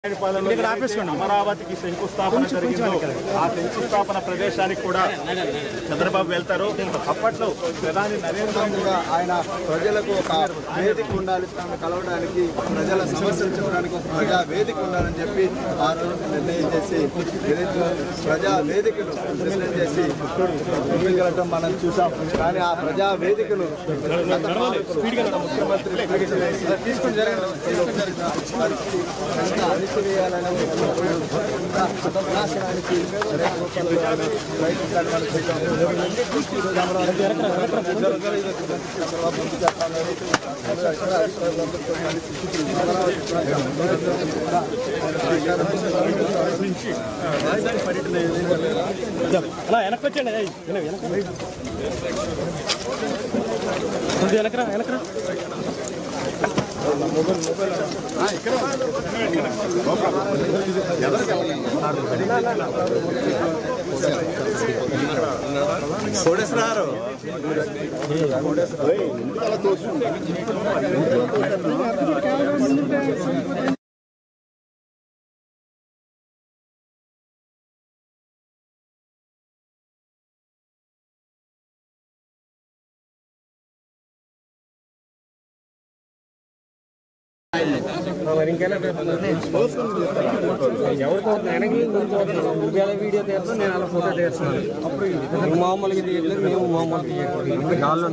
ఆయన పాలనలో ఏదైతే అమరావతికి శంకుస్థాపన జరిగిందో ఆ శంకుస్థాపన ప్రదేశానికి కూడా చంద్రబాబు వెళ్తారు అప్పట్లో ప్రధాని నరేంద్ర మోదీ కూడా ఆయన ప్రజలకు ఒక వేదిక ఉండాలి తనను కలవడానికి ప్రజల సమస్యలు చెప్పడానికి ఒక ప్రజా వేదిక ఉండాలని చెప్పి ఆ రోజు నిర్ణయం చేసి నిరుద్యోగ ప్రజా వేదికను నిర్ణయం చేసి ముందుకెళ్ళటం మనం చూసాం కానీ ఆ ప్రజా వేదికను గత పాలకులు, ముఖ్యమంత్రి తీసుకుని జరగడం వారికి ఎంత అణిచివేయాలని ఇంకా అధోనాశనానికి రేపు రూపంలో ప్రయత్నించడానికి మనం చూసాం. అలా వెనక్కి వచ్చండి ఏయ్, వెనక్కి వెనక్కి కొంచెం వెనకరా వెనకరా కోడేశ్వరారు మరి ఇంకెలా ఎవరితో వెనక్కి నువ్వు ఎలా వీడియో తీస్తావు నేను అలా ఫోటో తీస్తున్నాను నువ్వు మామూలుగా తీయట్లేదు మేము మామూలుగా తీయట్లేదు గాల్లో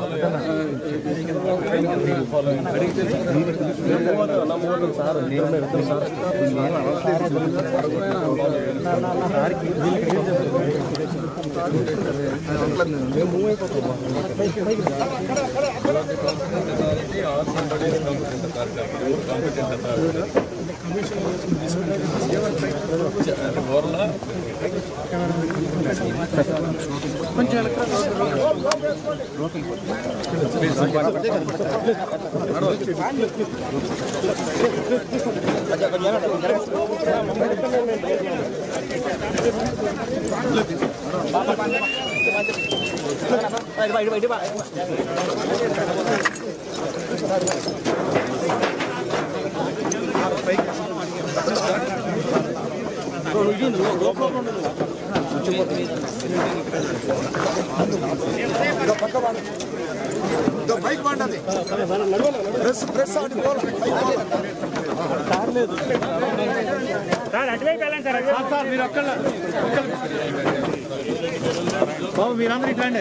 బైక్ పండది ప్రెస్ ప్రెస్ ఆడి పోల బాబు మీరందరూ ఇట్లాండి